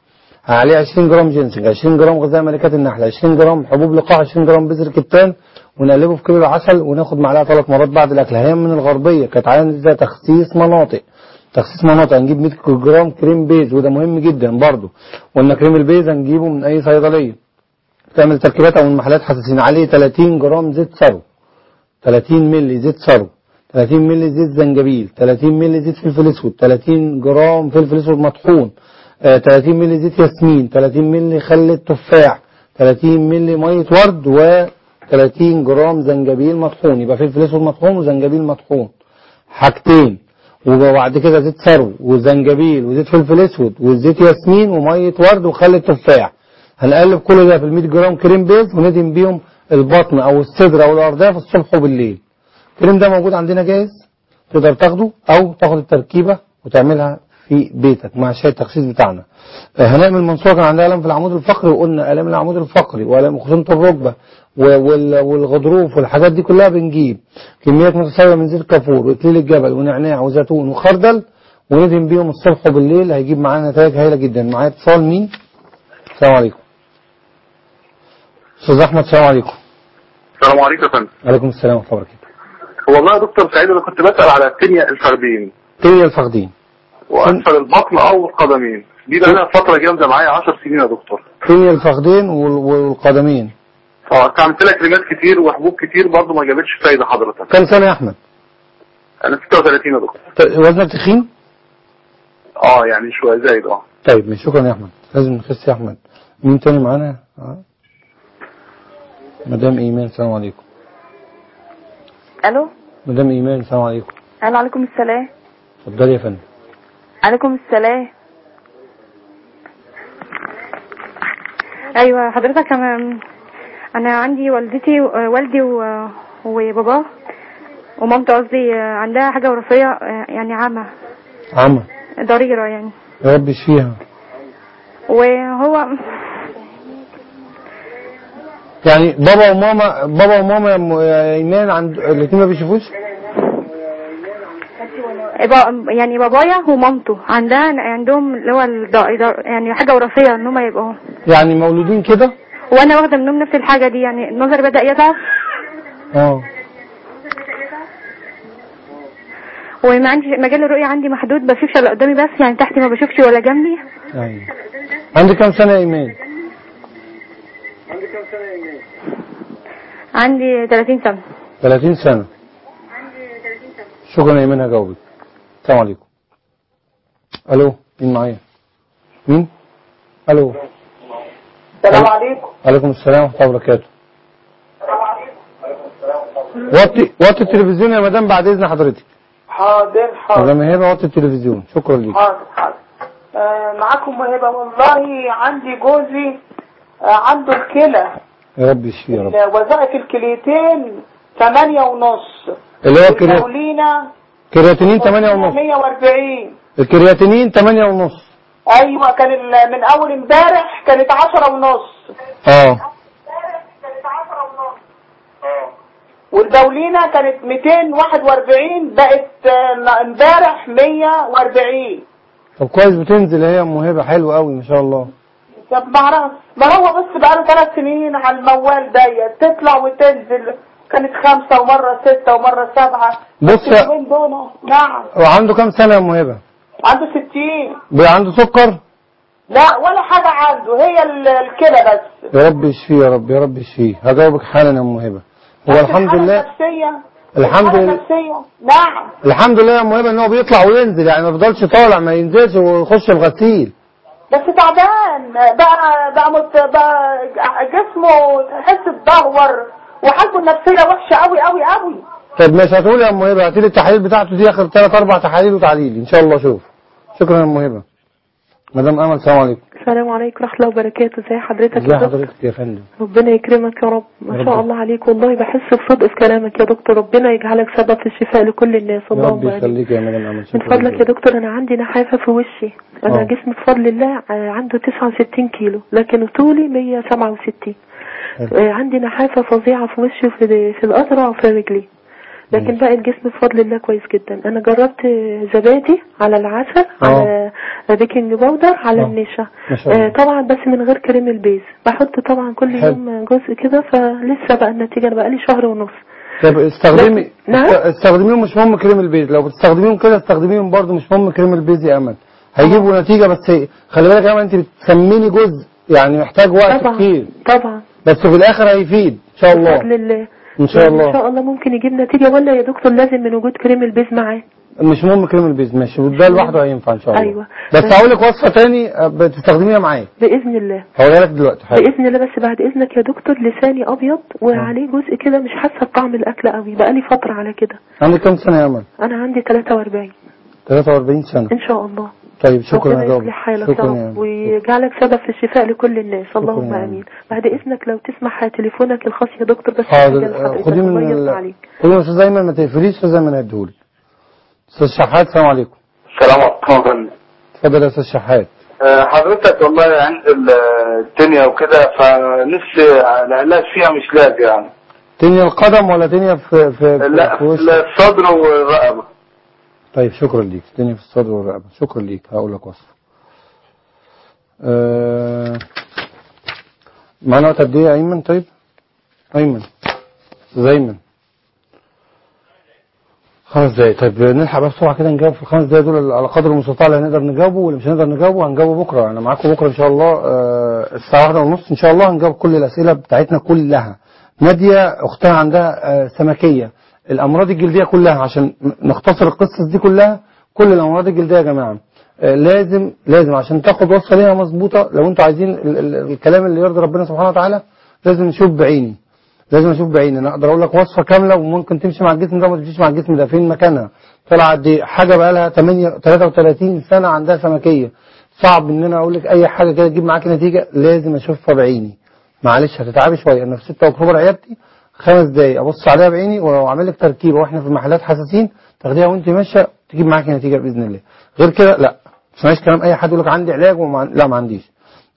عليه 20 جرام جنسنج 20 جرام غذاء ملكات النحل 20 جرام حبوب لقاح 20 جرام بذر كتان ونقلبه في كيلو عسل وناخد معلقه ثلاث مرات بعد الاكل هي من الغربيه كانت عايزه تخسيس مناطق تخسيس مناطق هنجيب 100 جرام كريم بيز وده مهم جدا برضه قلنا كريم البيز هنجيبه من اي صيدليه تعمل تركيبات او من محلات حساسين عليه 30 جرام زيت ثرو 30 مللي زيت ثرو 30 مللي زيت زنجبيل 30 مللي زيت فلفل اسود 30 جرام فلفل اسود مطحون آه، 30 مللي زيت ياسمين 30 مللي خل التفاح 30 مللي ميه ورد و 30 جرام زنجبيل مطحون يبقى فلفل اسود مطحون وزنجبيل مطحون حاجتين وبعد كده زيت ثرو وزنجبيل وزيت فلفل اسود وزيت ياسمين وميه ورد وخل التفاح هنقلب كل ده في ال 100 جرام كريم بيز وندهن بيهم البطن او الصدر او الارداف الصبح وبالليل الكريم ده موجود عندنا جاهز تقدر تاخده او تاخد التركيبه وتعملها في بيتك مع شاي التخسيس بتاعنا آه، هنعمل منصوره كان عندها الم في العمود الفقري وقلنا الام العمود الفقري والام خصومه الركبه و- وال- والغضروف والحاجات دي كلها بنجيب كميات متساويه من زيت كافور واكليل الجبل ونعناع وزيتون وخردل وندهن بيهم الصبح وبالليل هيجيب معانا نتائج هايله جدا معايا اتصال مين؟ السلام عليكم استاذ احمد السلام عليكم السلام عليكم يا فندم وعليكم السلام ورحمه الله وبركاته والله يا دكتور سعيد انا كنت بسال على التنيا الفردين تاني الفخدين واسفل البطن او القدمين دي بقى لها فتره جامده معايا 10 سنين يا دكتور تاني الفخدين وال- والقدمين فاستعملت لها كريمات كتير وحبوب كتير برضه ما جابتش فايده حضرتك كم سنه يا احمد؟ انا 36 يا دكتور ت- وزنك تخين؟ اه يعني شويه زايد اه طيب ماشي، شكرا يا احمد لازم نخس يا احمد مين تاني معانا؟ آه. مدام ايمان السلام عليكم الو مدام ايمان السلام عليكم الو عليكم السلام اتفضلي يا فندم عليكم السلام ايوه حضرتك انا انا عندي والدتي والدي و- وبابا ومامتي قصدي عندها حاجه وراثيه يعني عامه عمى ضريره يعني يا رب يشفيها وهو يعني بابا وماما بابا وماما يا م- يا ايمان عند الاثنين ما بيشوفوش؟ با- يعني بابايا ومامته عندها عندهم اللي هو الض- يعني حاجه وراثيه ان هم يبقوا يعني مولودين كده؟ وانا واخده منهم نفس الحاجه دي يعني النظر بدا يضعف اه وما عندي مجال الرؤيه عندي محدود بشوفش اللي قدامي بس يعني تحتي ما بشوفش ولا جنبي ايوه عندك كام سنه يا ايمان؟ عندي 30 سنه 30 سنه شكرا يا ايمان هجاوبك السلام عليكم الو مين معايا؟ مين؟ الو السلام عليكم عليكم السلام ورحمه الله وبركاته وطي وطي التلفزيون يا مدام بعد اذن حضرتك حاضر حاضر مدام هبه وطي التلفزيون شكرا ليك حاضر حاضر آه معاكم هبه والله عندي جوزي آه عنده الكلى يا رب يشفيه يا رب وظائف الكليتين ثمانية ونص اللي هو كريات... الأولينا كرياتينين 8 ونص 140 الكرياتينين 8 ونص أيوة كان ال- من أول امبارح كانت عشرة ونص اه والبولينا كانت 241 بقت آه، امبارح 140 طب كويس بتنزل هي ام هبه حلو قوي ما شاء الله طب ما اعرف ما هو بس بقاله ثلاث سنين على الموال ديت تطلع وتنزل كانت خمسة ومرة ستة ومرة سبعة بص بس اليومين دول نعم وعنده كام سنه يا ام هبه عنده ستين بقى عنده سكر لا ولا حاجة عنده هي ال- الكلى بس يا رب يشفيه يا رب يا رب يشفيه هجاوبك حالا يا ام هبه هو الحمد الحالة لله النفسية الحمد الحالة لله النفسية نعم الحمد لله يا ام هبه ان هو بيطلع وينزل يعني ما بيفضلش طالع ما ينزلش ويخش الغسيل بس تعبان بقى بقى, مت... بقى جسمه تحس اتدهور وحالته النفسية وحشة قوي قوي قوي طب مش هتقول يا ام هبه هاتي لي التحاليل بتاعته دي اخر ثلاث اربع تحاليل وتعليل ان شاء الله شوف شكرا يا ام هبه مدام امل السلام عليكم السلام عليكم ورحمة الله وبركاته ازي حضرتك ازي يا دكتور حضرتك يا فندم ربنا يكرمك يا رب ما رب. شاء الله عليك والله بحس بصدق في كلامك يا دكتور ربنا يجعلك سبب في الشفاء لكل الناس يا اللهم رب امين يخليك يا مدام امل من شكرا فضلك لك. يا دكتور انا عندي نحافة في وشي انا آه. جسمي بفضل الله آه، عنده 69 كيلو لكن طولي 167 حلو. آه، عندي نحافة فظيعة في وشي في في الأذرع وفي رجلي لكن بقى الجسم بفضل الله كويس جدا انا جربت زبادي على العسل على بيكنج باودر على آه. النشا ما شاء الله. آه، طبعا بس من غير كريم البيز بحط طبعا كل حلو. يوم جزء كده فلسه بقى النتيجه انا بقى لي شهر ونص طب استخدمي نعم. است- استخدميهم مش مهم كريم البيز لو بتستخدميهم كده استخدميهم برضو مش مهم كريم البيز يا امل هيجيبوا نتيجه بس خلي بالك يا امل انت بتسميني جزء يعني محتاج وقت طبعا كتير طبعا بس في الاخر هيفيد ان شاء الله بفضل الله ان شاء يعني الله ان شاء الله ممكن يجيب نتيجه ولا يا دكتور لازم من وجود كريم البيز معاه مش مهم كريم البيز ماشي وده لوحده هينفع ان شاء الله ايوه بس هقول لك وصفه تاني آه، بتستخدميها معايا باذن الله هقولها لك دلوقتي حاضر. باذن الله بس بعد اذنك يا دكتور لساني ابيض وعليه جزء كده مش حاسه بطعم الاكل قوي بقى لي فتره على كده عندك كام سنه يا امل انا عندي 43 43 سنه ان شاء الله طيب شكرا ربنا يا جابر يصلح حالك يا شكرا يا رب أمل. ويجعلك سبب في الشفاء لكل الناس اللهم يا أمل. امين بعد اذنك لو تسمح تليفونك الخاص يا دكتور بس حاضر حاجة آه، لحضرتك، خدي من الله يرضى ال... عليك خدي من استاذ ايمن ما تقفليش استاذ ايمن هيديهولي استاذ شحات السلام عليكم السلام عليكم اتفضل يا استاذ شحات آه، حضرتك والله عند ال- الدنيا وكده فنفسي العلاج فيها مش لاقي يعني تنيا القدم ولا تنيا في في, في, لا في وش الصدر والرقبة طيب شكرا ليك تنيا في الصدر والرقبه شكرا ليك هقول لك وصفه أه... معانا وقت قد ايه يا ايمن طيب ايمن استاذ ايمن خمس دقايق طيب نلحق بس بسرعه كده نجاوب في الخمس دقايق دول على قدر المستطاع اللي هنقدر نجاوبه واللي مش هنقدر نجاوبه هنجاوبه بكره انا معاكم بكره ان شاء الله آه، الساعه واحدة ونص ان شاء الله هنجاوب كل الاسئله بتاعتنا كلها ناديه اختها عندها آه، سمكيه الامراض الجلديه كلها عشان نختصر القصص دي كلها كل الامراض الجلديه يا جماعه آه، لازم لازم عشان تاخد وصفه ليها مظبوطه لو انتوا عايزين ال- ال- الكلام اللي يرضي ربنا سبحانه وتعالى لازم نشوف بعيني لازم اشوف بعيني انا اقدر اقول لك وصفه كامله وممكن تمشي مع الجسم ده وما تمشيش مع الجسم ده فين مكانها طلع قد ايه حاجه بقى لها 8 33 سنه عندها سمكيه صعب ان انا اقول لك اي حاجه كده تجيب معاك نتيجه لازم اشوفها بعيني معلش هتتعبي شويه انا في 6 اكتوبر عيادتي خمس دقايق ابص عليها بعيني ولو اعمل لك تركيبه واحنا في محلات حساسين تاخديها وانت ماشيه تجيب معاك نتيجه باذن الله غير كده لا ما تسمعيش كلام اي حد يقول لك عندي علاج وما لا ما عنديش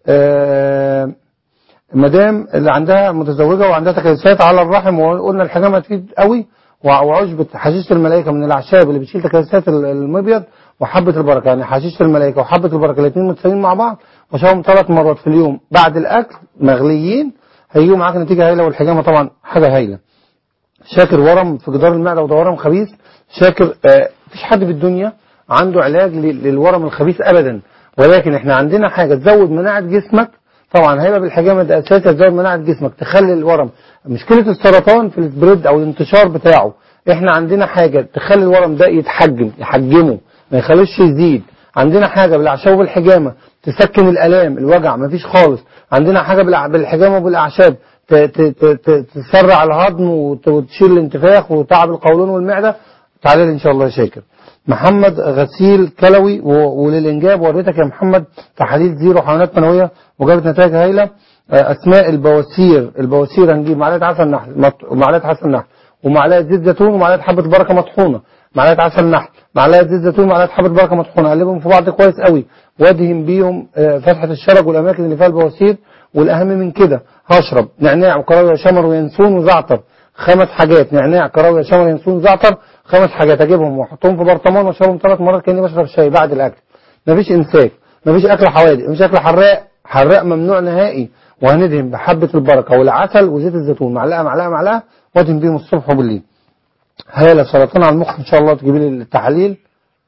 آه مدام اللي عندها متزوجة وعندها تكيسات على الرحم وقلنا الحجامة هتفيد قوي وع- وعشبة حشيشة الملائكة من الأعشاب اللي بتشيل تكيسات ال- المبيض وحبة البركة يعني حشيشة الملائكة وحبة البركة الاثنين متساويين مع بعض وشاهم ثلاث مرات في اليوم بعد الأكل مغليين هيجيبوا معاك نتيجة هايلة والحجامة طبعا حاجة هايلة شاكر ورم في جدار المعدة وده ورم خبيث شاكر آه مفيش حد في الدنيا عنده علاج لل- للورم الخبيث أبدا ولكن احنا عندنا حاجة تزود مناعة جسمك طبعا هيبقى بالحجامة ده أساسي تزود مناعة جسمك تخلي الورم مشكلة السرطان في السبريد أو الانتشار بتاعه احنا عندنا حاجة تخلي الورم ده يتحجم يحجمه ما يخليش يزيد عندنا حاجة بالأعشاب والحجامة تسكن الآلام الوجع مفيش خالص عندنا حاجة بالع- بالحجامة وبالأعشاب ت- ت- ت- ت- تسرع الهضم وت- وتشيل الانتفاخ وتعب القولون والمعدة تعالى لي إن شاء الله يا شاكر محمد غسيل كلوي و- وللإنجاب وريتك يا محمد تحاليل زيرو حيوانات منوية وجابت نتائج هايلة آه، أسماء البواسير البواسير هنجيب معلقة عسل نحل مط- معلقة عسل نحل ومعلقة زيت زيتون ومعلقة حبة بركة مطحونة معلقة عسل نحل معلقة زيت زيتون ومعلقة حبة بركة مطحونة قلبهم في بعض كويس قوي وادهن بيهم آه، فتحة الشرج والأماكن اللي فيها البواسير والأهم من كده هشرب نعناع وكراوية شمر وينسون وزعتر خمس حاجات نعناع كراوية شمر ينسون زعتر خمس حاجات اجيبهم واحطهم في برطمان واشربهم ثلاث مرات كاني بشرب شاي بعد الاكل مفيش امساك مفيش اكل حوادق مفيش اكل حراق حراق ممنوع نهائي وهندهن بحبة البركة والعسل وزيت الزيتون معلقة معلقة معلقة وادهن بيهم الصبح وبالليل هالة سرطان على المخ ان شاء الله تجيبي لي التحاليل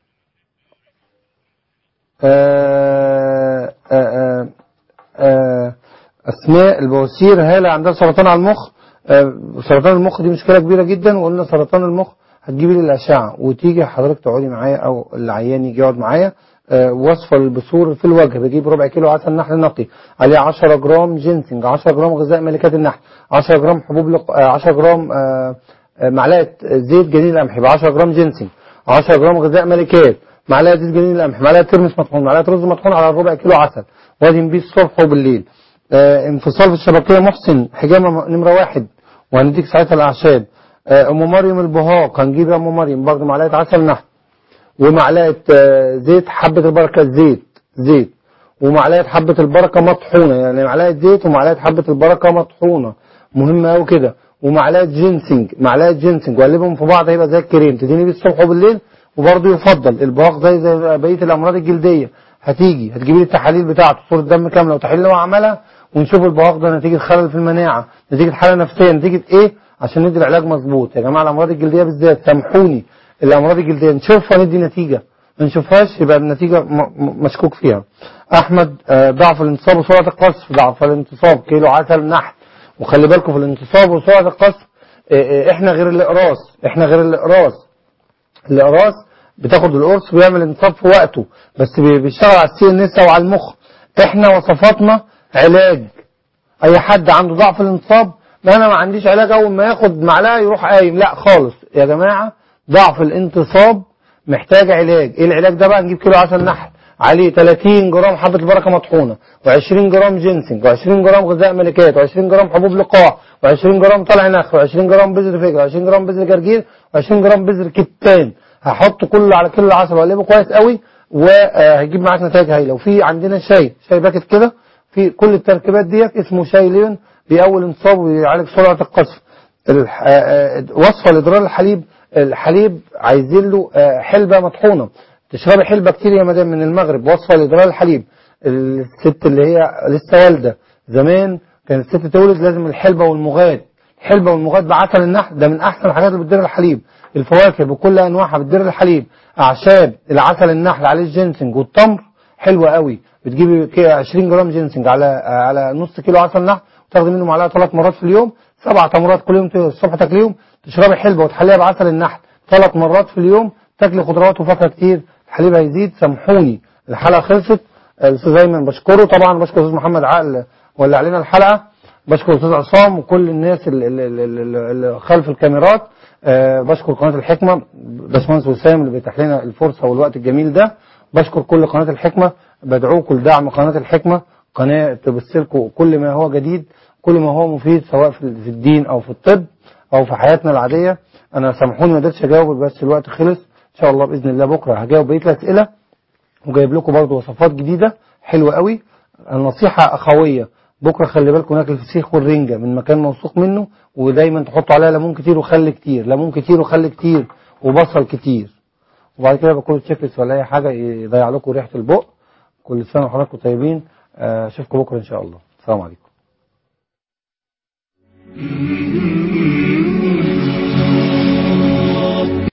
آه، آه، آه، اسماء البواسير هالة عندها سرطان على المخ آه، سرطان المخ دي مشكلة كبيرة جدا وقلنا سرطان المخ هتجيبي لي الأشعة وتيجي حضرتك تقعدي معايا أو العيان يجي يقعد معايا آه، وصفة للبثور في الوجه بجيب ربع كيلو عسل نحل نقي عليه 10 جرام جينسنج 10 جرام غذاء ملكات النحل 10 جرام حبوب لق... آه، 10 جرام آه، آه، معلقة زيت جنين القمح ب 10 جرام جينسنج 10 جرام غذاء ملكات معلقة زيت جنين القمح معلقة ترمس مطحون معلقة رز مطحون على ربع كيلو عسل وادهن بيه الصبح وبالليل آه، انفصال في الشبكية محسن حجامة نمرة واحد وهنديك ساعتها الأعشاب آه، أم مريم البهاق هنجيب يا أم مريم برضه معلقة عسل نحل ومعلقة آه، زيت حبة البركة زيت زيت ومعلقة حبة البركة مطحونة يعني معلقة زيت ومعلقة حبة البركة مطحونة مهمة أوي كده ومعلقه جينسنج معلقه جينسنج وقلبهم في بعض هيبقى زي الكريم تديني بيه الصبح وبالليل وبرضه يفضل البواق زي زي بقيه الامراض الجلديه هتيجي هتجيبي لي التحاليل بتاعته صوره دم كامله وتحاليل اللي هو عملها ونشوف البواق ده نتيجه خلل في المناعه نتيجه حاله نفسيه نتيجه ايه عشان ندي العلاج مظبوط يا جماعه الامراض الجلديه بالذات سامحوني الامراض الجلديه نشوفها ندي نتيجه ما نشوفهاش يبقى النتيجه م- م- مشكوك فيها احمد آه، ضعف الانتصاب وسرعه القصف ضعف الانتصاب كيلو عسل نحل وخلي بالكم في الانتصاب وسرعه القصف آه، آه، احنا غير الاقراص احنا غير الاقراص الاقراص بتاخد القرص ويعمل انتصاب في وقته بس بي- بيشتغل على السي ان اس او على المخ احنا وصفاتنا علاج اي حد عنده ضعف الانتصاب ما انا ما عنديش علاج اول ما ياخد معلقه يروح قايم لا خالص يا جماعه ضعف الانتصاب محتاج علاج ايه العلاج ده بقى نجيب كيلو عسل نحل عليه 30 جرام حبة البركة مطحونة و20 جرام جينسنج و20 جرام غذاء ملكات و20 جرام حبوب لقاح و20 جرام طلع نخ و20 جرام بذر فجر و20 جرام بذر جرجير و20 جرام بذر كتان هحط كله على كيلو العسل واقلبه كويس قوي وهيجيب معاك نتائج هايله وفي عندنا شاي شاي باكت كده في كل التركيبات ديت اسمه شاي ليون بيقوي الانتصاب وبيعالج سرعة القصف الح- آه، آه، وصفة لإضرار الحليب الحليب عايزين له آه، حلبة مطحونة تشربي حلبة كتير يا مدام من المغرب وصفة لإضرار الحليب الست اللي هي لسه والدة زمان كانت الست تولد لازم الحلبة والمغاد الحلبة والمغاد بعسل النحل ده من أحسن الحاجات اللي بتدير الحليب الفواكه بكل أنواعها بتدير الحليب أعشاب العسل النحل عليه الجنسنج والتمر حلوة قوي بتجيبي كي- 20 جرام جنسنج على على نص كيلو عسل نحل وتاخدي منه معلقه ثلاث مرات في اليوم سبع تمرات كل يوم ت- الصبح تاكليهم تشربي حلبه وتحليها بعسل النحل ثلاث مرات في اليوم تاكلي خضروات وفاكهه كتير الحليب هيزيد سامحوني الحلقه خلصت الاستاذ ايمن بشكره طبعا بشكر الاستاذ محمد عقل ولا علينا الحلقه بشكر الاستاذ عصام وكل الناس اللي, اللي, اللي, اللي خلف الكاميرات آه، بشكر قناه الحكمه باشمهندس وسام اللي بيتاح لنا الفرصه والوقت الجميل ده بشكر كل قناه الحكمه بدعوكم لدعم قناه الحكمه قناه تبث لكم كل ما هو جديد كل ما هو مفيد سواء في في الدين او في الطب او في حياتنا العاديه انا سامحوني ما قدرتش اجاوب بس الوقت خلص ان شاء الله باذن الله بكره هجاوب بقيه الاسئله وجايب لكم برضه وصفات جديده حلوه قوي النصيحه اخويه بكره خلي بالكم ناكل الفسيخ والرنجه من مكان موثوق منه ودايما تحطوا عليها ليمون كتير وخل كتير ليمون كتير وخل كتير وبصل كتير وبعد كده باكل تشيك ليست ولا اي حاجه يضيع لكم ريحه البق كل سنه وحضراتكم طيبين آه، اشوفكم بكره ان شاء الله السلام عليكم